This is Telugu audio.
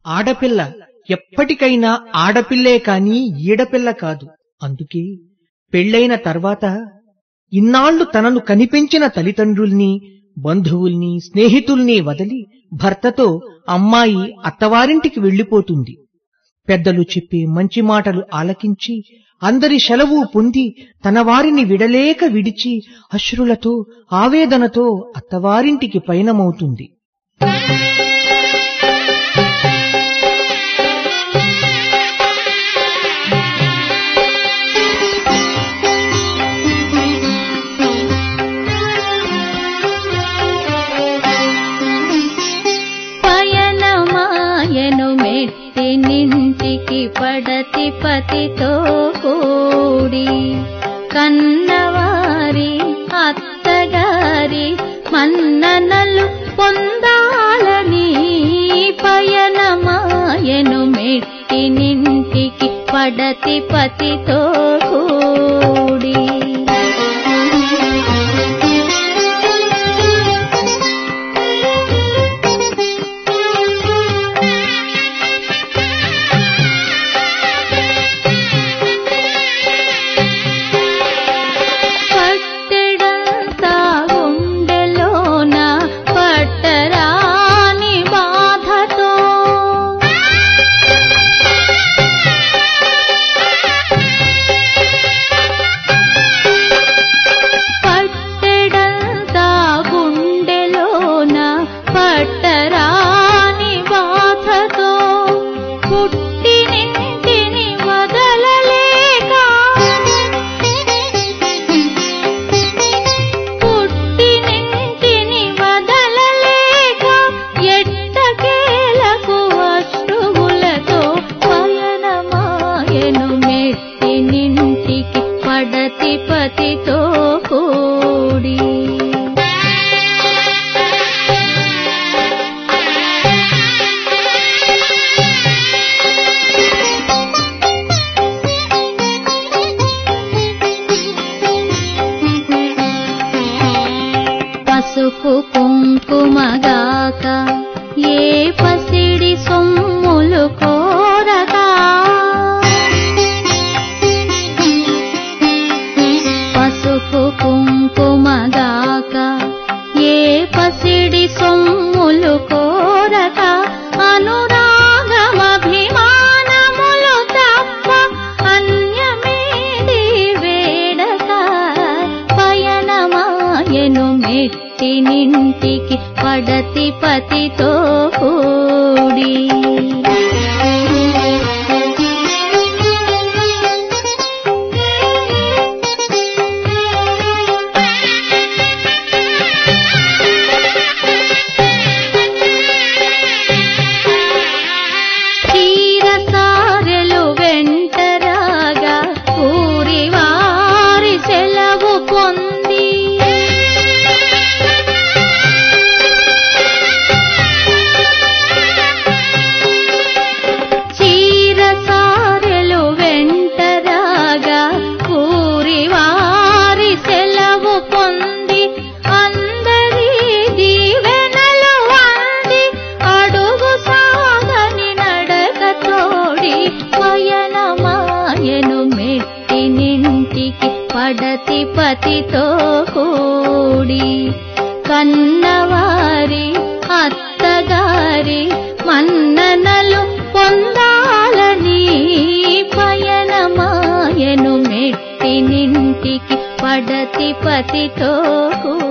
ఆడపిల్ల ఎప్పటికైనా ఆడపిల్లే కాని ఈడపిల్ల కాదు అందుకే పెళ్ళైన తర్వాత ఇన్నాళ్లు తనను కనిపెంచిన తల్లిదండ్రుల్ని బంధువుల్ని స్నేహితుల్ని వదిలి భర్తతో అమ్మాయి అత్తవారింటికి వెళ్లిపోతుంది పెద్దలు చెప్పే మంచి మాటలు ఆలకించి అందరి సెలవు పొంది తన వారిని విడలేక విడిచి అశ్రులతో ఆవేదనతో అత్తవారింటికి పయనమవుతుంది పయనమాయను మెట్టి నింటికి పడతి పతితో కూడి కన్నవారి అత్తగారి మన్ననలు పొందాలని పయనమాయను మెట్టి నింటికి పడతి పతితో కూడి పట్టెడంతా గుండెలోన పట్టరాని బాధతో పట్టెడంతా గుండెలోన పట్టరాని బాధతో పుట్టినింటిని వదలలేక పుట్టినింటిని వదలలేక ఎట్టకేలకు అశ్రువులతో పయనమాయను మెట్టినింటికి పడతి పతితో కూడి పసుపు కుంకుమగాక ఏ పసిడి సొమ్ములు కోరగా పసుపు కుంకుమగాక ఏ పసిడి సొమ్ములు కోరక అనురాగమభిమానములు తప్ప అన్యమేది వేడక పయనమాయను మెట్టి నింటికి పడతి పతితో కూడి తీరసారెలు వెంటరాగా ఊరి వారి సెలవు పొంది చీరసారెలు వెంటరాగా ఊరి వారి సెలవు పొంది అందరి దీవెనలు అంది అడుగు సాగని నడక తోడి పయనమాయను మెట్టి నింటికి పడతి పతితో కూడి కన్నవారి అత్తగారి మన్ననలు పొందాలని పయనమాయను మెట్టి నింటికి పడతి పతితో కూడి